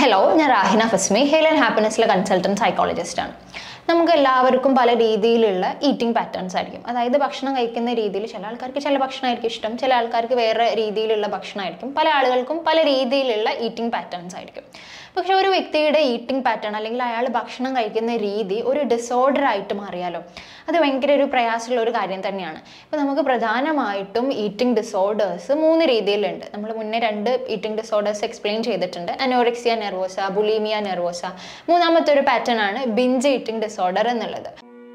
hello ഞാൻ Rahina Fasmi health and ഹാപ്പിനെസ്സിലെ consultant psychologist ആണ് നമുക്ക് എല്ലാവർക്കും പല രീതിയിലുള്ള ഈറ്റിംഗ് പാറ്റേൺസ് ആയിരിക്കും അതായത് ഭക്ഷണം കഴിക്കുന്ന രീതിയിൽ ചില ആൾക്കാർക്ക് ചില ഭക്ഷണമായിരിക്കും ഇഷ്ടം ചില ആൾക്കാർക്ക് വേറെ രീതിയിലുള്ള ഭക്ഷണമായിരിക്കും പല ആളുകൾക്കും പല രീതിയിലുള്ള ഈറ്റിംഗ് പാറ്റേൺസ് ആയിരിക്കും പക്ഷെ ഒരു വ്യക്തിയുടെ ഈറ്റിംഗ് പാറ്റേൺ അല്ലെങ്കിൽ അയാൾ ഭക്ഷണം കഴിക്കുന്ന രീതി ഒരു ഡിസോർഡർ ആയിട്ട് മാറിയാലോ അത് ഭയങ്കര ഒരു പ്രയാസമുള്ള ഒരു കാര്യം തന്നെയാണ് ഇപ്പോൾ നമുക്ക് പ്രധാനമായിട്ടും ഈറ്റിംഗ് ഡിസോർഡേഴ്സ് മൂന്ന് രീതിയിലുണ്ട് നമ്മൾ മുന്നേ രണ്ട് ഈറ്റിംഗ് ഡിസോർഡേഴ്സ് എക്സ്പ്ലെയിൻ ചെയ്തിട്ടുണ്ട് അനോറക്സിയ നെർവോസ ബുളീമിയ നെർവോസ മൂന്നാമത്തെ ഒരു പാറ്റേൺ ആണ് ബിഞ്ച് ഈറ്റിംഗ് ഡിസോർഡർ എന്നുള്ളത്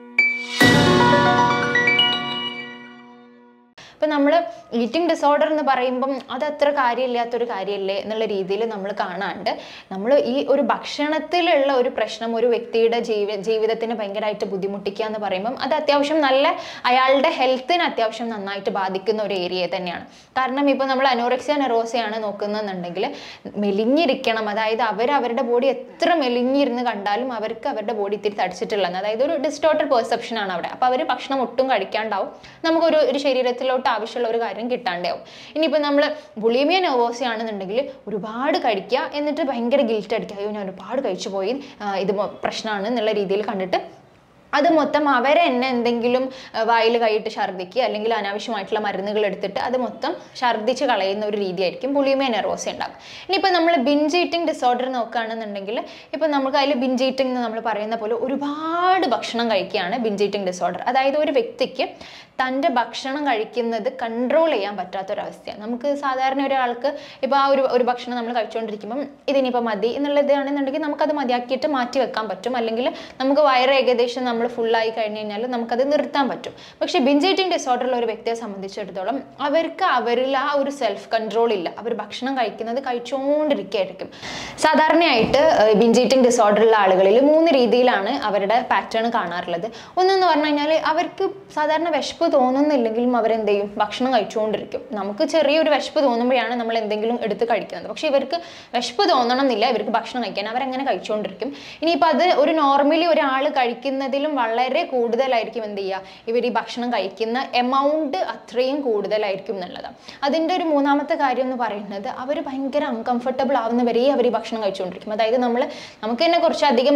ഇപ്പം നമ്മൾ ഈറ്റിംഗ് ഡിസോർഡർ എന്ന് പറയുമ്പം അത് അത്ര കാര്യമില്ലാത്തൊരു കാര്യമല്ലേ എന്നുള്ള രീതിയിൽ നമ്മൾ കാണാണ്ട് നമ്മൾ ഈ ഒരു ഭക്ഷണത്തിലുള്ള ഒരു പ്രശ്നം ഒരു വ്യക്തിയുടെ ജീവി ജീവിതത്തിന് ഭയങ്കരമായിട്ട് ബുദ്ധിമുട്ടിക്കുക എന്ന് പറയുമ്പം അത് അത്യാവശ്യം നല്ല അയാളുടെ ഹെൽത്തിന് അത്യാവശ്യം നന്നായിട്ട് ബാധിക്കുന്ന ഒരു ഏരിയ തന്നെയാണ് കാരണം ഇപ്പോൾ നമ്മൾ അനോറക്സിയ നെറോസയാണ് നോക്കുന്നതെന്നുണ്ടെങ്കിൽ മെലിഞ്ഞിരിക്കണം അതായത് അവർ അവരുടെ ബോഡി എത്ര മെലിഞ്ഞിരുന്ന് കണ്ടാലും അവർക്ക് അവരുടെ ബോഡി ഇത്തിരി തടിച്ചിട്ടുള്ളത് അതായത് ഒരു ഡിസ്റ്റോർട്ടഡ് പെർസെപ്ഷൻ ആണ് അവിടെ അപ്പോൾ അവർ ഭക്ഷണം ഒട്ടും കഴിക്കാണ്ടാവും നമുക്കൊരു ഒരു ശരീരത്തിലോട്ട് ആവശ്യമുള്ള ഒരു കാര്യം കിട്ടാണ്ടാവും ഇനിയിപ്പോൾ നമ്മൾ ബുളിമിയ നെർവോസി ആണെന്നുണ്ടെങ്കിൽ ഒരുപാട് കഴിക്കുക എന്നിട്ട് ഭയങ്കര ഗിൽറ്റ് അടിക്കുക അയ്യോ ഞാൻ ഒരുപാട് കഴിച്ചു പോയി ആ, ഇത് മൊ- പ്രശ്നമാണ് എന്നുള്ള രീതിയിൽ കണ്ടിട്ട് അത് മൊത്തം അവരെ തന്നെ എന്തെങ്കിലും വായിൽ കൈയിട്ട് ഛർദ്ദിക്കുക അല്ലെങ്കിൽ അനാവശ്യമായിട്ടുള്ള മരുന്നുകൾ എടുത്തിട്ട് അത് മൊത്തം ഛർദ്ദിച്ച് കളയുന്ന ഒരു രീതിയായിരിക്കും പുളിയമേ നെർവോസി ഉണ്ടാകും ഇനിയിപ്പോൾ നമ്മൾ ബിഞ്ച് ഈറ്റിംഗ് ഡിസോർഡർ നോക്കുകയാണെന്നുണ്ടെങ്കിൽ ഇപ്പോൾ നമുക്ക് അതിൽ ബിഞ്ച് ഈറ്റിംഗ് എന്ന് നമ്മൾ പറയുന്ന പോലെ ഒരുപാട് ഭക്ഷണം കഴിക്കുകയാണ് ബിഞ്ച് ഈറ്റിംഗ് ഡിസോർഡർ അതായത് ഒരു വ്യക്തിക്ക് തൻ്റെ ഭക്ഷണം കഴിക്കുന്നത് കൺട്രോൾ ചെയ്യാൻ പറ്റാത്തൊരവസ്ഥയാണ് നമുക്ക് സാധാരണ ഒരാൾക്ക് ഇപ്പോൾ ആ ഒരു ഒരു ഭക്ഷണം നമ്മൾ കഴിച്ചുകൊണ്ടിരിക്കുമ്പം ഇതിനിപ്പോൾ മതി എന്നുള്ളതാണെന്നുണ്ടെങ്കിൽ നമുക്കത് മതിയാക്കിയിട്ട് മാറ്റി വെക്കാൻ പറ്റും അല്ലെങ്കിൽ നമുക്ക് വയറ് ഏകദേശം നമ്മൾ ഫുള്ളായി കഴിഞ്ഞ് കഴിഞ്ഞാൽ നമുക്കത് നിർത്താൻ പറ്റും പക്ഷേ ബിഞ്ച് ഈറ്റിംഗ് ഡിസോർഡറുള്ള ഒരു വ്യക്തിയെ സംബന്ധിച്ചിടത്തോളം അവർക്ക് അവരിൽ ആ ഒരു സെൽഫ് കൺട്രോൾ ഇല്ല അവർ ഭക്ഷണം കഴിക്കുന്നത് കഴിച്ചുകൊണ്ടിരിക്കുകയായിരിക്കും സാധാരണയായിട്ട് ബിഞ്ച് ഈറ്റിംഗ് ഡിസോർഡറുള്ള ആളുകളിൽ മൂന്ന് രീതിയിലാണ് അവരുടെ പാറ്റേൺ കാണാറുള്ളത് ഒന്നെന്ന് പറഞ്ഞു കഴിഞ്ഞാൽ അവർക്ക് സാധാരണ വിശപ്പ് തോന്നുന്നില്ലെങ്കിലും അവരെന്ത് ചെയ്യും ഭക്ഷണം കഴിച്ചുകൊണ്ടിരിക്കും നമുക്ക് ചെറിയൊരു വിശപ്പ് തോന്നുമ്പോഴാണ് നമ്മൾ എന്തെങ്കിലും എടുത്ത് കഴിക്കുന്നത് പക്ഷേ ഇവർക്ക് വിശപ്പ് തോന്നണം എന്നില്ല ഇവർക്ക് ഭക്ഷണം കഴിക്കാൻ അവരങ്ങനെ കഴിച്ചുകൊണ്ടിരിക്കും ഇനിയിപ്പോൾ അത് ഒരു നോർമലി ഒരാൾ കഴിക്കുന്നതിലും വളരെ കൂടുതലായിരിക്കും എന്ത് ചെയ്യുക ഇവർ ഈ ഭക്ഷണം കഴിക്കുന്ന എമൗണ്ട് അത്രയും കൂടുതലായിരിക്കും എന്നുള്ളതാണ് അതിൻ്റെ ഒരു മൂന്നാമത്തെ കാര്യം എന്ന് പറയുന്നത് അവർ ഭയങ്കര അൺകംഫർട്ടബിൾ ആവുന്നവരെ അവർ ഈ ഭക്ഷണം കഴിച്ചുകൊണ്ടിരിക്കും അതായത് നമ്മൾ നമുക്ക് തന്നെ കുറച്ചധികം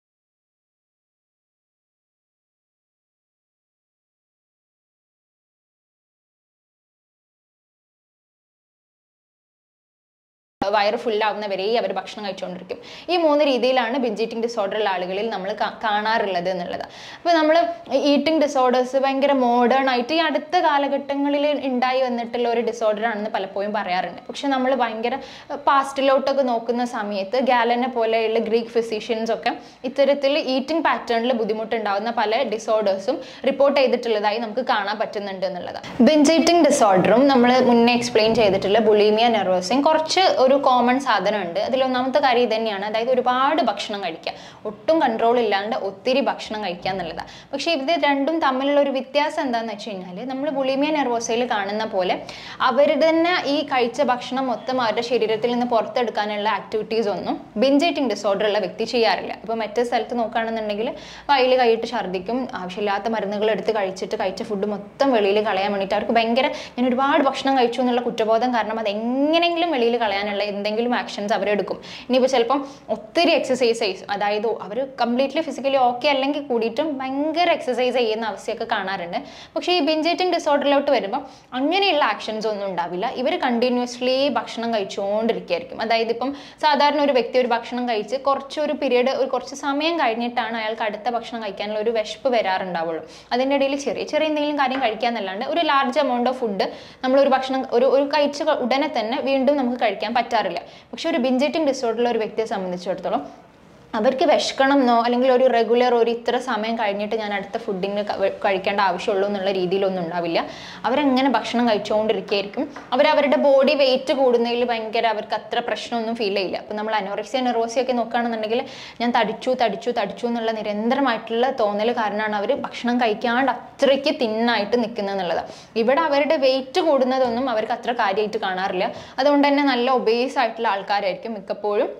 വയറ് ഫുള്ളാവുന്നവരെ അവർ ഭക്ഷണം കഴിച്ചുകൊണ്ടിരിക്കും ഈ മൂന്ന് രീതിയിലാണ് ബിഞ്ച് ഈറ്റിംഗ് ഡിസോർഡർ ഉള്ള ആളുകളിൽ നമ്മൾ കാ- കാണാറുള്ളത് എന്നുള്ളത് അപ്പോൾ നമ്മൾ ഈറ്റിംഗ് ഡിസോർഡേഴ്സ് ഭയങ്കര മോഡേൺ ആയിട്ട് ഈ അടുത്ത കാലഘട്ടങ്ങളിൽ ഉണ്ടായി വന്നിട്ടുള്ള ഒരു ഡിസോർഡർ ആണെന്ന് പലപ്പോഴും പറയാറുണ്ട് പക്ഷെ നമ്മൾ ഭയങ്കര പാസ്റ്റിലോട്ടൊക്കെ നോക്കുന്ന സമയത്ത് ഗാലനെ പോലെയുള്ള ഗ്രീക്ക് ഫിസിഷ്യൻസ് ഒക്കെ ഇത്തരത്തിൽ ഈറ്റിംഗ് പാറ്റേണിൽ ബുദ്ധിമുട്ടുണ്ടാകുന്ന പല ഡിസോർഡേഴ്സും റിപ്പോർട്ട് ചെയ്തിട്ടുള്ളതായി നമുക്ക് കാണാൻ പറ്റുന്നുണ്ട് എന്നുള്ളതാണ് ബിഞ്ച് ഈറ്റിംഗ് ഡിസോർഡറും നമ്മൾ മുന്നേ എക്സ്പ്ലെയിൻ ചെയ്തിട്ടുള്ള ബുളീമിയ നെർവോസിയും കുറച്ച് ഒരു കോമൺ സാധനമുണ്ട് അതിൽ ഒന്നാമത്തെ കാര്യം ഇത് തന്നെയാണ് അതായത് ഒരുപാട് ഭക്ഷണം കഴിക്കുക ഒട്ടും കൺട്രോൾ ഇല്ലാണ്ട് ഒത്തിരി ഭക്ഷണം കഴിക്കുക എന്നുള്ളതാണ് പക്ഷേ ഇത് രണ്ടും തമ്മിലുള്ള ഒരു വ്യത്യാസം എന്താണെന്ന് വെച്ച് കഴിഞ്ഞാൽ നമ്മൾ ബുളിമിയ നെർവോസയിൽ കാണുന്ന പോലെ അവർ തന്നെ ഈ കഴിച്ച ഭക്ഷണം മൊത്തം അവരുടെ ശരീരത്തിൽ നിന്ന് പുറത്തെടുക്കാനുള്ള ആക്ടിവിറ്റീസ് ഒന്നും ബിഞ്ച് ഈറ്റിംഗ് ഡിസോർഡർ ഉള്ള വ്യക്തി ചെയ്യാറില്ല ഇപ്പോൾ മറ്റേ സ്ഥലത്ത് നോക്കുകയാണെന്നുണ്ടെങ്കിൽ വയലിൽ കൈയിട്ട് ഛർദ്ദിക്കും ആവശ്യമില്ലാത്ത മരുന്നുകൾ എടുത്ത് കഴിച്ചിട്ട് കഴിച്ച ഫുഡ് മൊത്തം വെളിയിൽ കളയാൻ വേണ്ടിയിട്ട് അവർക്ക് ഭയങ്കര ഞാൻ ഒരുപാട് ഭക്ഷണം കഴിച്ചു എന്നുള്ള കുറ്റബോധം കാരണം അത് എങ്ങനെയെങ്കിലും വെളിയിൽ കളയാനുള്ള എന്തെങ്കിലും ആക്ഷൻസ് അവരെടുക്കും ഇനിയിപ്പോൾ ചിലപ്പം ഒത്തിരി എക്സസൈസ് അതായത് അവർ കംപ്ലീറ്റ്ലി ഫിസിക്കലി ഓക്കെ അല്ലെങ്കിൽ കൂടിയിട്ടും ഭയങ്കര എക്സസൈസ് ചെയ്യുന്ന അവസ്ഥയൊക്കെ കാണാറുണ്ട് പക്ഷേ ഈ ബിഞ്ചേറ്റിംഗ് ഡിസോർഡറിലോട്ട് വരുമ്പോൾ അങ്ങനെയുള്ള ആക്ഷൻസ് ഒന്നും ഉണ്ടാവില്ല ഇവർ കണ്ടിന്യൂസ്ലി ഭക്ഷണം കഴിച്ചുകൊണ്ടിരിക്കുകയായിരിക്കും അതായത് ഇപ്പം സാധാരണ ഒരു വ്യക്തി ഒരു ഭക്ഷണം കഴിച്ച് കുറച്ചൊരു പീരീഡ് ഒരു കുറച്ച് സമയം കഴിഞ്ഞിട്ടാണ് അയാൾക്ക് അടുത്ത ഭക്ഷണം കഴിക്കാനുള്ള ഒരു വിശപ്പ് വരാറുണ്ടാവുള്ളൂ അതിൻ്റെ ഇടയിൽ ചെറിയ ചെറിയ എന്തെങ്കിലും കാര്യം കഴിക്കാന്നല്ലാണ്ട് ഒരു ലാർജ് എമൗണ്ട് ഓഫ് ഫുഡ് നമ്മൾ ഒരു ഭക്ഷണം ഒരു ഒരു കഴിച്ച ഉടനെ തന്നെ വീണ്ടും നമുക്ക് കഴിക്കാൻ പറ്റാറില്ല പക്ഷെ ഒരു ബിഞ്ചേറ്റിംഗ് ഡിസോർഡറുള്ള ഒരു വ്യക്തിയെ സംബന്ധിച്ചിടത്തോളം അവർക്ക് വിശക്കണം എന്നോ അല്ലെങ്കിൽ ഒരു റെഗുലർ ഒരു ഇത്ര സമയം കഴിഞ്ഞിട്ട് ഞാൻ അടുത്ത ഫുഡിന് കഴിക്കേണ്ട ആവശ്യമുള്ളൂ എന്നുള്ള രീതിയിലൊന്നും ഉണ്ടാവില്ല അവരങ്ങനെ ഭക്ഷണം കഴിച്ചുകൊണ്ടിരിക്കുകയായിരിക്കും അവർ അവരുടെ ബോഡി വെയിറ്റ് കൂടുന്നതിൽ ഭയങ്കര അവർക്ക് അത്ര പ്രശ്നമൊന്നും ഫീൽ ചെയ്യില്ല അപ്പം നമ്മൾ അനോറക്സിയ നെറോസിയ ഒക്കെ നോക്കുകയാണെന്നുണ്ടെങ്കിൽ ഞാൻ തടിച്ചു തടിച്ചു തടിച്ചു എന്നുള്ള നിരന്തരമായിട്ടുള്ള തോന്നൽ കാരണമാണ് അവർ ഭക്ഷണം കഴിക്കാണ്ട് അത്രയ്ക്ക് തിന്നായിട്ട് നിൽക്കുന്നത് എന്നുള്ളത് ഇവിടെ അവരുടെ വെയിറ്റ് കൂടുന്നതൊന്നും അവർക്ക് അത്ര കാര്യമായിട്ട് കാണാറില്ല അതുകൊണ്ട് തന്നെ നല്ല ഒബേസ് ആയിട്ടുള്ള ആൾക്കാരായിരിക്കും മിക്കപ്പോഴും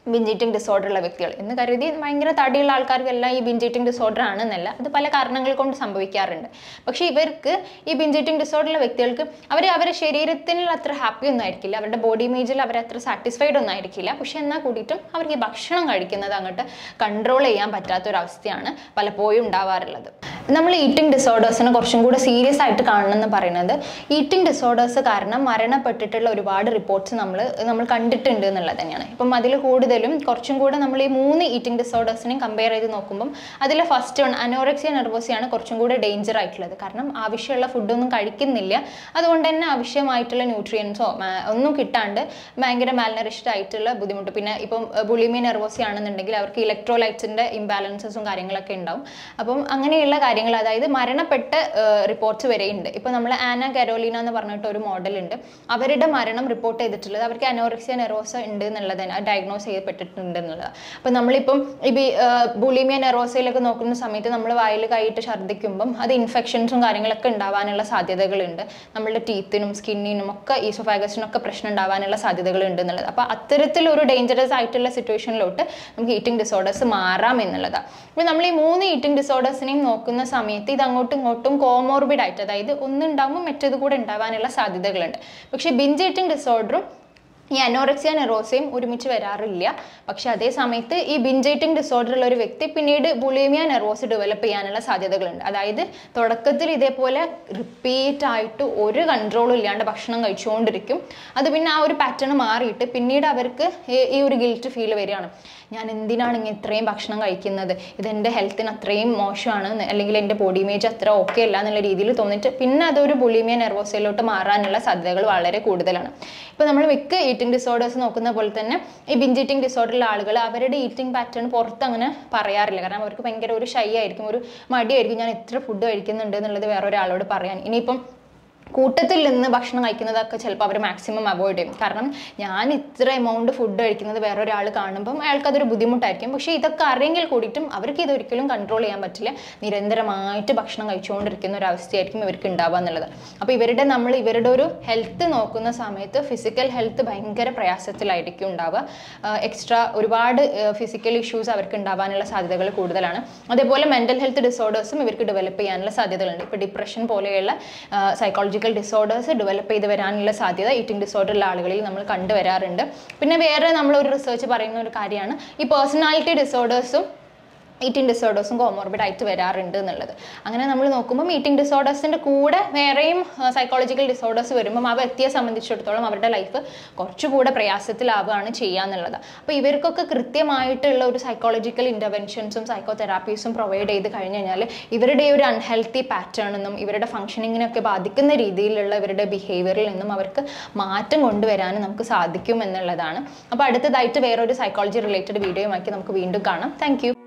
ബിഞ്ച് ഈറ്റിംഗ് ഡിസോർഡർ ഉള്ള വ്യക്തികൾ എന്ന് കരുതി ഭയങ്കര തടിയുള്ള ആൾക്കാർക്കെല്ലാം ഈ ബിഞ്ച് ഈറ്റിംഗ് ഡിസോർഡർ ആണെന്നല്ല അത് പല കാരണങ്ങൾ കൊണ്ട് സംഭവിക്കാറുണ്ട് പക്ഷേ ഇവർക്ക് ഈ ബിഞ്ച് ഈറ്റിംഗ് ഡിസോർഡർ ഉള്ള വ്യക്തികൾക്ക് അവർ അവരുടെ ശരീരത്തിൽ അത്ര ഹാപ്പി ഒന്നും ആയിരിക്കില്ല അവരുടെ ബോഡി ഇമേജിൽ അവർ അത്ര സാറ്റിസ്ഫൈഡ് ഒന്നും ആയിരിക്കില്ല പക്ഷെ എന്നാൽ കൂടിയിട്ടും അവർക്ക് ഈ ഭക്ഷണം കഴിക്കുന്നത് അങ്ങോട്ട് കൺട്രോൾ ചെയ്യാൻ പറ്റാത്തൊരവസ്ഥയാണ് പലപ്പോഴും ഉണ്ടാവാറുള്ളത് നമ്മൾ ഈറ്റിംഗ് ഡിസോർഡേഴ്സിനെ കുറച്ചും കൂടെ സീരിയസ് ആയിട്ട് കാണണമെന്ന് പറയുന്നത് ഈറ്റിംഗ് ഡിസോർഡേഴ്സ് കാരണം മരണപ്പെട്ടിട്ടുള്ള ഒരുപാട് റിപ്പോർട്ട്സ് നമ്മൾ നമ്മൾ കണ്ടിട്ടുണ്ട് എന്നുള്ളത് തന്നെയാണ് ഇപ്പം അതിൽ കൂടുതലും കുറച്ചും കൂടെ നമ്മൾ ഈ മൂന്ന് ഈറ്റിംഗ് ഡിസോർഡേഴ്സിനെയും കമ്പയർ ചെയ്ത് നോക്കുമ്പം അതിൽ ഫസ്റ്റ് വൺ അനോറക്സിയ നെർവോസിയാണ് കുറച്ചും കൂടെ ഡേഞ്ചർ ആയിട്ടുള്ളത് കാരണം ആവശ്യമുള്ള ഫുഡൊന്നും കഴിക്കുന്നില്ല അതുകൊണ്ട് തന്നെ ആവശ്യമായിട്ടുള്ള ന്യൂട്രിയൻസോ ഒന്നും കിട്ടാണ്ട് ഭയങ്കര മാൽനറിഷ്ഡ് ആയിട്ടുള്ള ബുദ്ധിമുട്ട് പിന്നെ ഇപ്പം ബുളിമിയ നെർവോസി ആണെന്നുണ്ടെങ്കിൽ അവർക്ക് ഇലക്ട്രോലൈറ്റ്സിൻ്റെ ഇംബാലൻസസും കാര്യങ്ങളൊക്കെ ഉണ്ടാവും അപ്പം അങ്ങനെയുള്ള കാര്യങ്ങൾ അതായത് മരണപ്പെട്ട റിപ്പോർട്ട്സ് വരെയുണ്ട് ഇപ്പം നമ്മൾ ആന കരോലീന എന്ന് പറഞ്ഞിട്ട് ഒരു മോഡൽ ഉണ്ട് അവരുടെ മരണം റിപ്പോർട്ട് ചെയ്തിട്ടുള്ളത് അവർക്ക് അനോറിക്സിയ നെറോസ ഉണ്ട് എന്നുള്ളത് ഡയഗ്നോസ് ചെയ്യപ്പെട്ടിട്ടുണ്ട് എന്നുള്ളതാണ് അപ്പം നമ്മളിപ്പം ഈ ബുളിമിയ നെറോസയിലൊക്കെ നോക്കുന്ന സമയത്ത് നമ്മൾ വായിൽ കൈയിട്ട് ഛർദ്ദിക്കുമ്പം അത് ഇൻഫെക്ഷൻസും കാര്യങ്ങളൊക്കെ ഉണ്ടാവാനുള്ള സാധ്യതകളുണ്ട് നമ്മളുടെ ടീത്തിനും സ്കിന്നിനും ഒക്കെ ഈസോഫാഗസിനും ഒക്കെ പ്രശ്നം ഉണ്ടാവാനുള്ള സാധ്യതകളുണ്ട് എന്നുള്ളത് അപ്പോൾ അത്തരത്തിലൊരു ഡേഞ്ചറസ് ആയിട്ടുള്ള സിറ്റുവേഷനിലോട്ട് നമുക്ക് ഈറ്റിംഗ് ഡിസോർഡേഴ്സ് മാറാം എന്നുള്ളതാണ് അപ്പോൾ നമ്മൾ ഈ മൂന്ന് ഈറ്റിംഗ് ഡിസോർഡേഴ്സിനെയും നോക്കുന്ന സമയത്ത് ഇത് അങ്ങോട്ടും ഇങ്ങോട്ടും കോമോർബിഡ് ആയിട്ട് അതായത് ഒന്നുണ്ടാകുമ്പോൾ മറ്റേത് കൂടെ ഉണ്ടാവാനുള്ള സാധ്യതകളുണ്ട് പക്ഷേ ബിഞ്ച് ഈറ്റിംഗ് ഡിസോർഡറും ഈ അനോറക്സിയ നെറോസയും ഒരുമിച്ച് വരാറില്ല പക്ഷെ അതേ സമയത്ത് ഈ ബിഞ്ചേറ്റിംഗ് ഡിസോർഡർ ഉള്ള ഒരു വ്യക്തി പിന്നീട് ബുളീമിയ നെറോസ് ഡെവലപ്പ് ചെയ്യാനുള്ള സാധ്യതകളുണ്ട് അതായത് തുടക്കത്തിൽ ഇതേപോലെ റിപ്പീറ്റ് ആയിട്ട് ഒരു കൺട്രോളും ഇല്ലാണ്ട് ഭക്ഷണം കഴിച്ചുകൊണ്ടിരിക്കും അത് പിന്നെ ആ ഒരു പാറ്റേൺ മാറിയിട്ട് പിന്നീട് അവർക്ക് ഈ- ഈ ഒരു ഗിൽറ്റ് ഫീൽ വരികയാണ് ഞാൻ എന്തിനാണ് ഇങ്ങനെ ഇത്രയും ഭക്ഷണം കഴിക്കുന്നത് ഇതെൻ്റെ ഹെൽത്തിന് അത്രയും മോശമാണ് എന്ന് അല്ലെങ്കിൽ എൻ്റെ ബോഡി ഇമേജ് അത്ര ഓക്കെ അല്ല എന്നുള്ള രീതിയിൽ തോന്നിയിട്ട് പിന്നെ അതൊരു ബുളിമിയ നെർവോസയിലോട്ട് മാറാനുള്ള സാധ്യതകൾ വളരെ കൂടുതലാണ് ഇപ്പോൾ നമ്മൾ മിക്ക ഈറ്റിംഗ് ഡിസോർഡേഴ്സ് നോക്കുന്ന പോലെ തന്നെ ഈ ബിഞ്ച് ഈറ്റിംഗ് ഡിസോർഡറുള്ള ആളുകൾ അവരുടെ ഈറ്റിംഗ് പാറ്റേൺ പുറത്ത് അങ്ങനെ പറയാറില്ല കാരണം അവർക്ക് ഭയങ്കര ഒരു ഷൈ ആയിരിക്കും ഒരു മടിയായിരിക്കും ഞാൻ എത്ര ഫുഡ് കഴിക്കുന്നുണ്ട് എന്നുള്ളത് വേറെ ഒരാളോട് പറയാൻ ഇനിയിപ്പം കൂട്ടത്തിൽ നിന്ന് ഭക്ഷണം കഴിക്കുന്നതൊക്കെ ചിലപ്പോൾ അവർ മാക്സിമം അവോയ്ഡ് ചെയ്യും കാരണം ഞാൻ ഇത്ര എമൗണ്ട് ഫുഡ് കഴിക്കുന്നത് വേറെ ഒരാൾ കാണുമ്പം അയാൾക്ക് അതൊരു ബുദ്ധിമുട്ടായിരിക്കും പക്ഷേ ഇതൊക്കെ അറിയെങ്കിൽ കൂടിയിട്ടും അവർക്ക് ഇതൊരിക്കലും കൺട്രോൾ ചെയ്യാൻ പറ്റില്ല നിരന്തരമായിട്ട് ഭക്ഷണം കഴിച്ചുകൊണ്ടിരിക്കുന്ന ഒരു അവസ്ഥയായിരിക്കും ഇവർക്ക് ഉണ്ടാവുക എന്നുള്ളത് അപ്പോൾ ഇവരുടെ നമ്മൾ ഇവരുടെ ഒരു ഹെൽത്ത് നോക്കുന്ന സമയത്ത് ഫിസിക്കൽ ഹെൽത്ത് ഭയങ്കര പ്രയാസത്തിലായിരിക്കും ഉണ്ടാവുക എക്സ്ട്രാ ഒരുപാട് ഫിസിക്കൽ ഇഷ്യൂസ് അവർക്ക് ഉണ്ടാവാനുള്ള സാധ്യതകൾ കൂടുതലാണ് അതേപോലെ മെൻ്റൽ ഹെൽത്ത് ഡിസോർഡേഴ്സും ഇവർക്ക് ഡെവലപ്പ് ചെയ്യാനുള്ള സാധ്യതകളുണ്ട് ഇപ്പോൾ ഡിപ്രഷൻ പോലെയുള്ള സൈക്കോളജിക്കൽ ഡിസോർഡേഴ്സ് ഡെവലപ്പ് ചെയ്ത് വരാനുള്ള സാധ്യത ഈറ്റിംഗ് ഡിസോർഡർ ഉള്ള ആളുകളിൽ നമ്മൾ കണ്ടുവരാറുണ്ട് പിന്നെ വേറെ നമ്മൾ ഒരു റിസർച്ച് പറയുന്ന ഒരു കാര്യമാണ് ഈ പേഴ്സണാലിറ്റി ഡിസോർഡേഴ്സും ഈറ്റിംഗ് ഡിസോർഡേഴ്സും കോമോർബിഡ് ആയിട്ട് വരാറുണ്ട് എന്നുള്ളത് അങ്ങനെ നമ്മൾ നോക്കുമ്പോൾ ഈറ്റിംഗ് ഡിസോർഡേഴ്സിൻ്റെ കൂടെ വേറെയും സൈക്കോളജിക്കൽ ഡിസോർഡേഴ്സ് വരുമ്പം ആ വ്യക്തിയെ സംബന്ധിച്ചിടത്തോളം അവരുടെ ലൈഫ് കുറച്ചുകൂടെ പ്രയാസത്തിലാവുകയാണ് ചെയ്യുക എന്നുള്ളത് അപ്പോൾ ഇവർക്കൊക്കെ കൃത്യമായിട്ടുള്ള ഒരു സൈക്കോളജിക്കൽ ഇൻ്റർവെൻഷൻസും സൈക്കോ തെറാപ്പീസും പ്രൊവൈഡ് ചെയ്ത് കഴിഞ്ഞ് കഴിഞ്ഞാൽ ഇവരുടെ ഈ ഒരു അൺഹെൽത്തി പാറ്റേൺ നിന്നും ഇവരുടെ ഫംഗ്ഷനിങ്ങിനൊക്കെ ബാധിക്കുന്ന രീതിയിലുള്ള ഇവരുടെ ബിഹേവിയറിൽ നിന്നും അവർക്ക് മാറ്റം കൊണ്ടുവരാൻ നമുക്ക് സാധിക്കും എന്നുള്ളതാണ് അപ്പോൾ അടുത്തതായിട്ട് വേറൊരു സൈക്കോളജി റിലേറ്റഡ് വീഡിയോയുമാക്കി നമുക്ക് വീണ്ടും കാണാം താങ്ക്